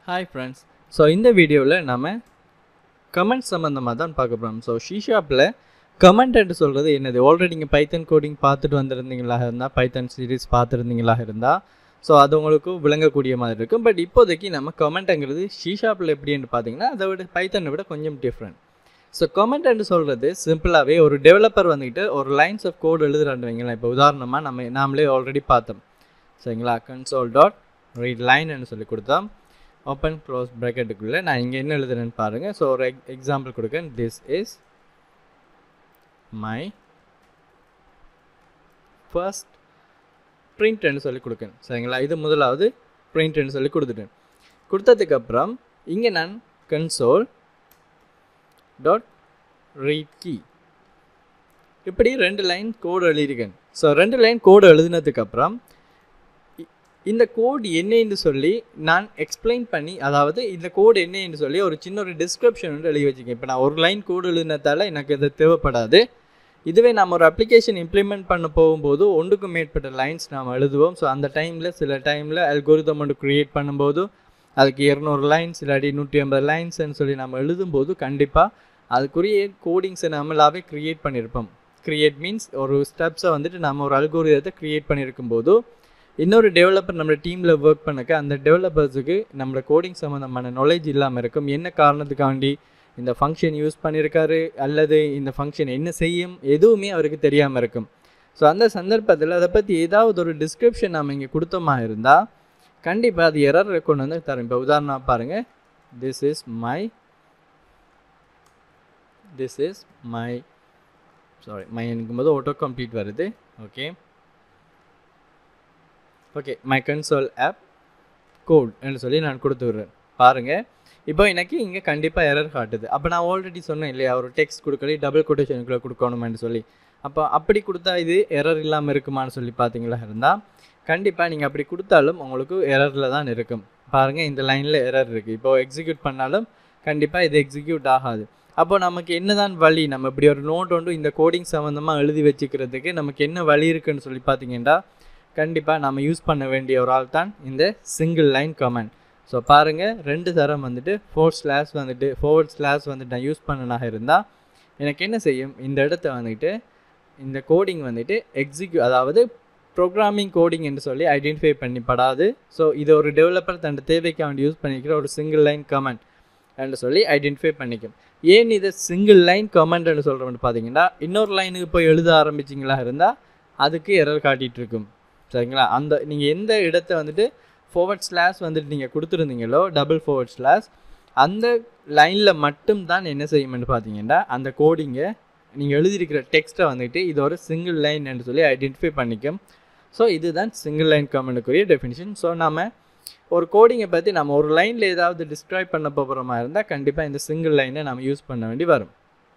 hi friends so இந்த வீடியோவில் நம்ம கமெண்ட் சம்மந்தமாக தான் பார்க்க போகிறோம் ஸோ ஷீஷாப்பில் கமெண்ட் சொல்கிறது என்னது ஆல்ரெடி நீங்கள் பைத்தன் கோடிங் பார்த்துட்டு வந்திருந்தீங்களாக இருந்தால் பைத்தன் சீரிஸ் பார்த்துருந்தீங்களாக இருந்தால் ஸோ அது உங்களுக்கு விளங்கக்கூடிய மாதிரி இருக்கும் பட் இப்போதைக்கு நம்ம கமெண்ட்டுங்கிறது ஷீஷாப்பில் எப்படின்னு பார்த்தீங்கன்னா அதை விட பைத்தனை விட கொஞ்சம் டிஃப்ரெண்ட் ஸோ கமெண்ட் சொல்கிறது சிம்பிளாகவே ஒரு டெவலப்பர் வந்துக்கிட்டு ஒரு லைன்ஸ் ஆஃப் கோட் எழுதுறான்னு வைங்களேன் இப்போ உதாரணமாக நம்ம நாமளே ஆல்ரெடி பார்த்தோம் சரிங்களா கன்சோல் டாட் ரீட் லைன்னு சொல்லி கொடுத்தோம் ஓப்பன் க்ளோஸ் ப்ராக்கெட்டுக்குள்ளே நான் இங்கே என்ன எழுதுறேன்னு பாருங்கள் ஸோ ஒரு எக் எக்ஸாம்பிள் கொடுக்கேன் திஸ் இஸ் மை ஃபர்ஸ்ட் ப்ரிண்ட்னு சொல்லி கொடுக்கேன் சரிங்களா இது முதலாவது ப்ரிண்ட்னு சொல்லி கொடுத்துட்டேன் கொடுத்ததுக்கப்புறம் இங்கே நான் கன்சோல் டாட் ரீட் கீ இப்படி ரெண்டு லைன் கோடு எழுதியிருக்கேன் ஸோ ரெண்டு லைன் கோடு எழுதினதுக்கப்புறம் இந்த கோடு என்னன்னு சொல்லி நான் எக்ஸ்பிளைன் பண்ணி அதாவது இந்த கோடு என்னன்னு சொல்லி ஒரு சின்ன ஒரு டிஸ்கிரிப்ஷன் வந்து எழுதி வச்சுக்கேன் இப்போ நான் ஒரு லைன் கோடு எழுதினதால எனக்கு இது தேவைப்படாது இதுவே நம்ம ஒரு அப்ளிகேஷன் இம்ப்ளிமெண்ட் பண்ண போகும்போது ஒன்றுக்கும் மேற்பட்ட லைன்ஸ் நாம் எழுதுவோம் ஸோ அந்த டைமில் சில டைமில் அல்கோரிதம் ஒன்று க்ரியேட் பண்ணும்போது அதுக்கு இரநூறு லைன்ஸ் இல்லாட்டி நூற்றி ஐம்பது லைன்ஸ்ன்னு சொல்லி நம்ம எழுதும்போது கண்டிப்பாக அதுக்குரிய கோடிங்ஸை நம்மளாவே க்ரியேட் பண்ணியிருப்போம் க்ரியேட் மீன்ஸ் ஒரு ஸ்டெப்ஸை வந்துட்டு நம்ம ஒரு அல்கோரிதத்தை க்ரியேட் பண்ணியிருக்கும் போது இன்னொரு டெவலப்பர் நம்ம டீமில் ஒர்க் பண்ணக்க அந்த டெவலப்பர்ஸுக்கு நம்மளோட கோடிங் சம்மந்தமான நாலேஜ் இல்லாமல் இருக்கும் என்ன காரணத்துக்காண்டி இந்த ஃபங்க்ஷன் யூஸ் பண்ணியிருக்காரு அல்லது இந்த ஃபங்க்ஷன் என்ன செய்யும் எதுவுமே அவருக்கு தெரியாமல் இருக்கும் ஸோ அந்த சந்தர்ப்பத்தில் அதை பற்றி ஏதாவது ஒரு டிஸ்கிரிப்ஷன் நம்ம இங்கே கொடுத்தோமா இருந்தால் கண்டிப்பாக அது எரர் கொண்டு வந்து தரும் இப்போ உதாரணமாக பாருங்கள் this is my this is my sorry my எனக்கும் போது ஆட்டோ கம்ப்ளீட் வருது okay okay my console of code என்று சொல்லி நான் கொடுத்து விட்றேன் பாருங்கள் இப்போ எனக்கு இங்கே கண்டிப்பாக எரர் காட்டுது அப்போ நான் ஆல்ரெடி சொன்னேன் இல்லையா ஒரு டெக்ஸ்ட் கொடுக்கல டபுள் கொட்டேஷனுக்குள்ளே கொடுக்கணுமென்னு சொல்லி அப்போ அப்படி கொடுத்தா இது எரர் இல்லாமல் இருக்குமான்னு சொல்லி பார்த்தீங்களா இருந்தால் கண்டிப்பாக நீங்கள் அப்படி கொடுத்தாலும் உங்களுக்கு எரரில் தான் இருக்கும் பாருங்கள் இந்த லைனில் எரர் இருக்குது இப்போ எக்ஸிக்யூட் பண்ணாலும் கண்டிப்பாக இது எக்ஸிக்யூட் ஆகாது அப்போ நமக்கு என்ன தான் வழி நம்ம இப்படி ஒரு நோட் ஒன்று இந்த கோடிங் சம்மந்தமாக எழுதி வச்சுக்கிறதுக்கு நமக்கு என்ன வழி இருக்குன்னு சொல்லி பார்த்தீங்கன்னா கண்டிப்பாக நம்ம யூஸ் பண்ண வேண்டிய ஒரு ஆள் தான் இந்த சிங்கிள் லைன் கமெண்ட் ஸோ பாருங்கள் ரெண்டு தரம் வந்துட்டு ஃபோர் ஸ்லாஷ் வந்துட்டு ஃபோர்வர்ட் ஸ்லாஷ் வந்துட்டு நான் யூஸ் பண்ணனாக இருந்தால் எனக்கு என்ன செய்யும் இந்த இடத்த வந்துட்டு இந்த கோடிங் வந்துட்டு எக்ஸிக்யூ அதாவது ப்ரோக்ராமிங் கோடிங் என்று சொல்லி ஐடென்டிஃபை பண்ணிப்படாது ஸோ இது ஒரு டெவலப்பர் தன் தேவைக்கு அவன் யூஸ் பண்ணிக்கிற ஒரு சிங்கிள் லைன் கமெண்ட் என்று சொல்லி ஐடென்டிஃபை பண்ணிக்கும் ஏன் இதை சிங்கிள் லைன் கமெண்ட்னு சொல்கிறோம்னு பார்த்தீங்கன்னா இன்னொரு லைனுக்கு போய் எழுத ஆரம்பிச்சிங்களா இருந்தால் அதுக்கு எரர் காட்டிகிட்டு இருக்கும் சரிங்களா அந்த நீங்கள் எந்த இடத்த வந்துட்டு ஃபார்வர்ட் ஸ்லாஷ் வந்துட்டு நீங்கள் கொடுத்துருந்தீங்களோ டபுள் ஃபார்வர்ட் ஸ்லாஷ் அந்த லைனில் மட்டும் தான் என்ன செய்யும்னு பார்த்தீங்கன்னா அந்த கோடிங்கை நீங்கள் எழுதியிருக்கிற டெக்ஸ்ட்டை வந்துட்டு இது ஒரு சிங்கிள் லைன் என்று சொல்லி ஐடென்டிஃபை பண்ணிக்கும் ஸோ இதுதான் சிங்கிள் லைன் கமெண்ட்டுக்குரிய டெஃபினிஷன் ஸோ நம்ம ஒரு கோடிங்கை பற்றி நம்ம ஒரு லைனில் ஏதாவது டிஸ்கிரைப் பண்ண போகிற மாதிரி இருந்தால் கண்டிப்பாக இந்த சிங்கிள் லைனை நம்ம யூஸ் பண்ண வேண்டி வரும்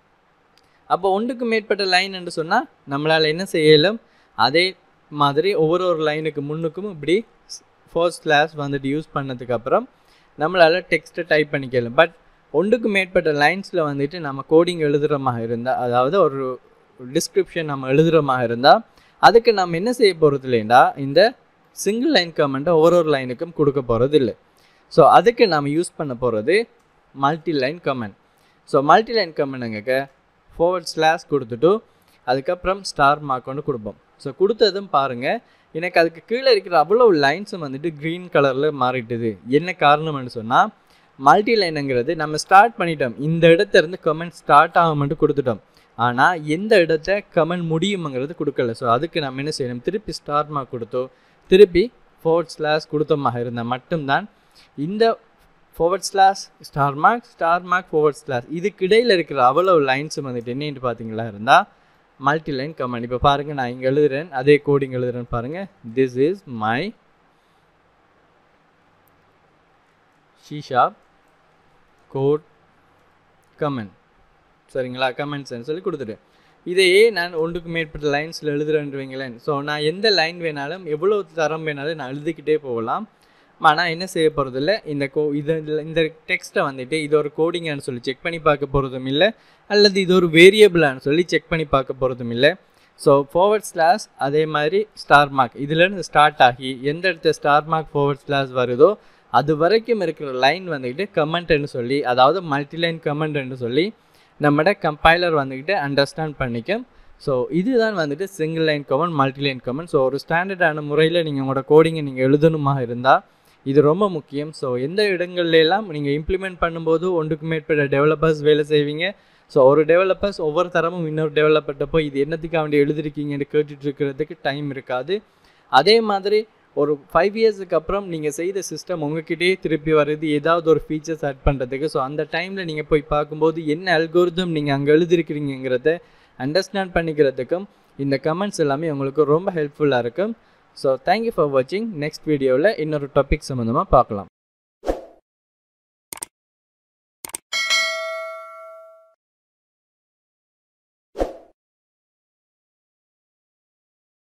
அப்போ ஒன்றுக்கு மேற்பட்ட லைன் என்று சொன்னால் நம்மளால் என்ன செய்யலும் அதே மாதிரி ஒவ்வொரு ஒரு லைனுக்கு முன்னுக்கும் இப்படி ஃபோர்ஸ் கிளாஸ் வந்துட்டு யூஸ் பண்ணதுக்கப்புறம் நம்மளால் டெக்ஸ்ட்டை டைப் பண்ணிக்கலாம் பட் ஒன்றுக்கு மேற்பட்ட லைன்ஸில் வந்துட்டு நம்ம கோடிங் எழுதுகிற மாதிரி இருந்தால் அதாவது ஒரு டிஸ்கிரிப்ஷன் நம்ம எழுதுகிற மாதிரி இருந்தால் அதுக்கு நம்ம என்ன செய்ய போகிறது இல்லைண்டா இந்த சிங்கிள் லைன் கமெண்ட்டை ஒவ்வொரு ஒரு லைனுக்கும் கொடுக்க போகிறது இல்லை ஸோ அதுக்கு நம்ம யூஸ் பண்ண போகிறது multi line comment so multi line கமெண்ட்டுங்க ஃபோர்வர்ட் ஸ்லாஷ் கொடுத்துட்டு அதுக்கப்புறம் ஸ்டார் மார்க் ஒன்று கொடுப்போம் ஸோ கொடுத்ததும் பாருங்கள் எனக்கு அதுக்கு கீழே இருக்கிற அவ்வளோ லைன்ஸும் வந்துட்டு க்ரீன் கலரில் மாறிட்டுது என்ன காரணம்னு சொன்னால் மல்டி லைனுங்கிறது நம்ம ஸ்டார்ட் பண்ணிட்டோம் இந்த இடத்த இருந்து கமெண்ட் ஸ்டார்ட் ஆகும்னு கொடுத்துட்டோம் ஆனால் எந்த இடத்த கமெண்ட் முடியுங்கிறது கொடுக்கல ஸோ அதுக்கு நம்ம என்ன செய்யணும் திருப்பி ஸ்டார் மார்க் கொடுத்தோ திருப்பி ஃபோர்வர்ட் ஸ்லாஷ் கொடுத்தோமாக இருந்தால் மட்டும்தான் இந்த forward slash star mark star mark forward slash இதுக்கு இடையில் இருக்கிற அவ்வளோ லைன்ஸும் வந்துட்டு என்னென்னு பார்த்தீங்களா இருந்தால் மல்டி லைன் கமெண்ட் இப்போ பாருங்கள் நான் இங்கே எழுதுறேன் அதே கோடிங் எழுதுறேன்னு பாருங்கள் this is my C sharp code comment சரிங்களா கமெண்ட்ஸ்ன்னு சொல்லி கொடுத்துட்டேன் இதையே நான் ஒன்றுக்கு மேற்பட்ட லைன்ஸில் எழுதுறேன்னு வைங்களேன் ஸோ நான் எந்த லைன் வேணாலும் எவ்வளோ தரம் வேணாலும் நான் எழுதிக்கிட்டே போகலாம் ஆனால் என்ன செய்ய போகிறதில்ல இந்த கோ இது இந்த டெக்ஸ்ட்டை வந்துட்டு இது ஒரு கோடிங்கான்னு சொல்லி செக் பண்ணி பார்க்க போகிறதும் இல்லை அல்லது இது ஒரு வேரியபிளான்னு சொல்லி செக் பண்ணி பார்க்க போகிறதும் இல்லை ஸோ ஃபார்வர்ட் ஸ்லாஷ் அதே மாதிரி ஸ்டார் மார்க் இதுலேருந்து ஸ்டார்ட் ஆகி எந்த இடத்த ஸ்டார் மார்க் ஃபார்வர்ட் ஸ்லாஷ் வருதோ அது வரைக்கும் இருக்கிற லைன் வந்துக்கிட்டு கமெண்ட்னு சொல்லி அதாவது மல்டிலைன் கமெண்ட்னு சொல்லி நம்மட கம்பைலர் வந்துக்கிட்டு அண்டர்ஸ்டாண்ட் பண்ணிக்கும் ஸோ இதுதான் வந்துட்டு single line comment multiline comment so ஒரு ஸ்டாண்டர்டான முறையில் நீங்கள் உங்களோட கோடிங்கை நீங்கள் எழுதணுமா இருந்தால் இது ரொம்ப முக்கியம் ஸோ எந்த இடங்கள்ல எல்லாம் நீங்கள் இம்ப்ளிமெண்ட் பண்ணும்போது ஒன்றுக்கு மேற்பட்ட டெவலப்பர்ஸ் வேலை செய்வீங்க ஸோ ஒரு டெவலப்பர்ஸ் ஒவ்வொரு தரமும் இன்னொரு டெவலப்பர்கிட்ட போய் இது என்னத்துக்கு வேண்டி எழுதிருக்கீங்கன்னு கேட்டுட்டு இருக்கிறதுக்கு டைம் இருக்காது அதே மாதிரி ஒரு ஃபைவ் இயர்ஸுக்கு அப்புறம் நீங்கள் செய்த சிஸ்டம் உங்ககிட்டயே திருப்பி வருது ஏதாவது ஒரு ஃபீச்சர்ஸ் ஆட் பண்ணுறதுக்கு ஸோ அந்த டைமில் நீங்கள் போய் பார்க்கும்போது என்ன அல்கோரிதம் நீங்கள் அங்கே எழுதிருக்கிறீங்கிறத அண்டர்ஸ்டாண்ட் பண்ணிக்கிறதுக்கும் இந்த கமெண்ட்ஸ் எல்லாமே உங்களுக்கு ரொம்ப ஹெல்ப்ஃபுல்லாக இருக்கும் ஸோ தேங்க்யூ ஃபார் வாட்சிங் நெக்ஸ்ட் வீடியோவில் இன்னொரு டாபிக் சம்மந்தமாக பார்க்கலாம்